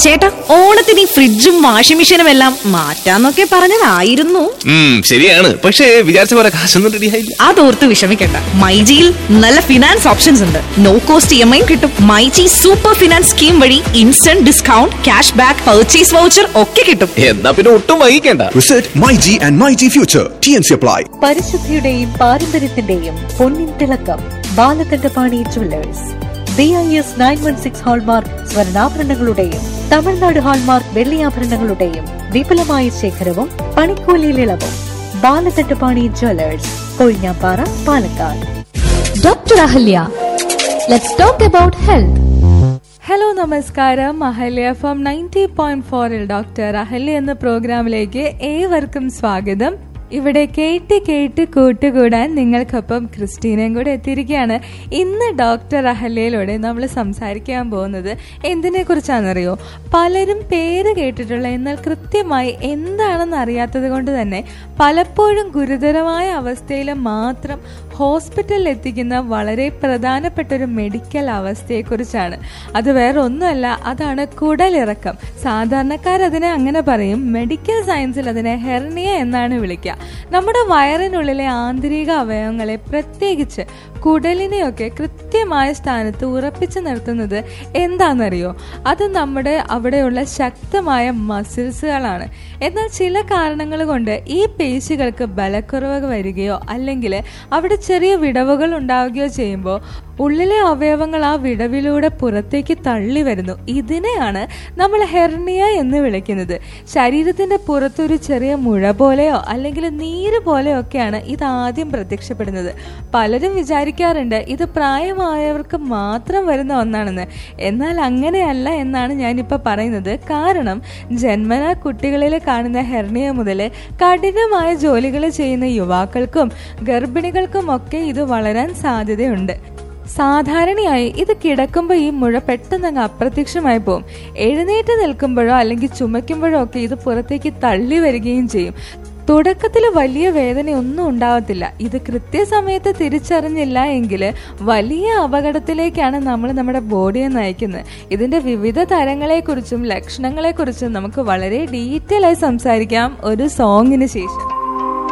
ചേട്ടാ ഓണത്തിന് ഈ ഫ്രിഡ്ജും വാഷിംഗ് മെഷീനും എല്ലാം മാറ്റാന്നൊക്കെ പറഞ്ഞതായിരുന്നു ഉം, ശരിയാണ് പക്ഷേ വിചാരിച്ച പോലെ കാശൊന്നും റെഡി ആയില്ല അതോർത്ത് വിഷമിക്കണ്ട മൈജിയിൽ നല്ല ഫിനാൻസ് ഓപ്ഷൻസ് ഉണ്ട് no cost E M I കിട്ടും മൈജി സൂപ്പർ ഫിനാൻസ് സ്കീം വഴി instant discount cash back purchase voucher ഒക്കെ കിട്ടും എന്നാ പിന്നെ ഒട്ടും വൈകിക്കണ്ട Visit MyG and MyG Future. TNC apply. പരിശുദ്ധിയുടെയും പാരമ്പര്യത്തിന്റെയും പൊന്നിൻ തിളക്കം Balakandapani jewellers B I S nine one six hallmark സ്വർണ്ണാഭരണങ്ങളുടെയും തമിഴ്നാട് ഹാൾമാർക്ക് വെള്ളിയാഭരണങ്ങളുടെയും വിപുലമായ ശേഖരവും പണിക്കൂലിയിൽ ഇളവും Balakandapani jewellers Kozhinjampara Palakkad Dr. Ahalya. Let's talk about health. Hello നമസ്കാരം അഹല്യ എഫ് നയൻറ്റി പോയിന്റ് ഫോറിൽ ഡോക്ടർ അഹല്യ എന്ന പ്രോഗ്രാമിലേക്ക് ഏവർക്കും സ്വാഗതം ഇവിടെ കേട്ട് കേട്ട് കൂട്ടുകൂടാൻ നിങ്ങൾക്കൊപ്പം ക്രിസ്റ്റീനയും കൂടെ എത്തിയിരിക്കുകയാണ് ഇന്ന് ഡോക്ടർ അഹല്യയിലൂടെ നമ്മൾ സംസാരിക്കാൻ പോകുന്നത് എന്തിനെ കുറിച്ചാണെന്നറിയോ പലരും പേര് കേട്ടിട്ടുള്ള എന്നാൽ കൃത്യമായി എന്താണെന്ന് അറിയാത്തത് കൊണ്ട് തന്നെ പലപ്പോഴും ഗുരുതരമായ അവസ്ഥയിൽ മാത്രം ഹോസ്പിറ്റലിൽ എത്തിക്കുന്ന വളരെ പ്രധാനപ്പെട്ട ഒരു മെഡിക്കൽ അവസ്ഥയെക്കുറിച്ചാണ് അത് വേറെ ഒന്നുമല്ല അതാണ് കുടലിറക്കം സാധാരണക്കാർ അതിനെ അങ്ങനെ പറയും മെഡിക്കൽ സയൻസിൽ അതിനെ ഹെർണിയ എന്നാണ് വിളിക്കുക നമ്മുടെ വയറിനുള്ളിലെ ആന്തരിക അവയവങ്ങളെ പ്രത്യേകിച്ച് കുടലിനെയൊക്കെ കൃത്യമായ സ്ഥാനത്ത് ഉറപ്പിച്ചു നിർത്തുന്നത് എന്താണെന്നറിയോ അത് നമ്മുടെ അവിടെയുള്ള ശക്തമായ മസിൽസുകളാണ് എന്നാൽ ചില കാരണങ്ങൾ കൊണ്ട് ഈ പേശികൾക്ക് ബലക്കുറവ് വരികയോ അല്ലെങ്കിൽ അവിടെ ചെറിയ വിടവുകൾ ഉണ്ടാവുകയോ ചെയ്യുമ്പോൾ ഉള്ളിലെ അവയവങ്ങൾ ആ വിടവിലൂടെ പുറത്തേക്ക് തള്ളി വരുന്നു ഇതിനെയാണ് നമ്മൾ ഹെർണിയ എന്ന് വിളിക്കുന്നത് ശരീരത്തിന്റെ പുറത്തൊരു ചെറിയ മുഴ പോലെയോ അല്ലെങ്കിൽ നീര് പോലെയോ ഒക്കെയാണ് ഇത് ആദ്യം പ്രത്യക്ഷപ്പെടുന്നത് പലരും വിചാരിക്കാറുണ്ട് ഇത് പ്രായമായവർക്ക് മാത്രം വരുന്ന ഒന്നാണെന്ന് എന്നാൽ അങ്ങനെയല്ല എന്നാണ് ഞാനിപ്പോൾ പറയുന്നത് കാരണം ജന്മന കുട്ടികളിൽ കാണുന്ന ഹെർണിയ മുതൽ കഠിനമായ ജോലികൾ ചെയ്യുന്ന യുവാക്കൾക്കും ഗർഭിണികൾക്കും ഒക്കെ ഇത് വളരാൻ സാധ്യതയുണ്ട് സാധാരണയായി ഇത് കിടക്കുമ്പോൾ ഈ മുഴ പെട്ടെന്ന് അങ്ങ് അപ്രത്യക്ഷമായി പോകും എഴുന്നേറ്റ് നിൽക്കുമ്പോഴോ അല്ലെങ്കിൽ ചുമയ്ക്കുമ്പോഴോ ഒക്കെ ഇത് പുറത്തേക്ക് തള്ളി വരികയും ചെയ്യും തുടക്കത്തിൽ വലിയ വേദനയൊന്നും ഉണ്ടാവത്തില്ല ഇത് കൃത്യസമയത്ത് തിരിച്ചറിഞ്ഞില്ല എങ്കിൽ വലിയ അപകടത്തിലേക്കാണ് നമ്മൾ നമ്മുടെ ബോഡിയെ നയിക്കുന്നത് ഇതിന്റെ വിവിധ തരങ്ങളെക്കുറിച്ചും ലക്ഷണങ്ങളെക്കുറിച്ചും നമുക്ക് വളരെ ഡീറ്റെയിൽ ആയി സംസാരിക്കാം ഒരു സോങ്ങിന് ശേഷം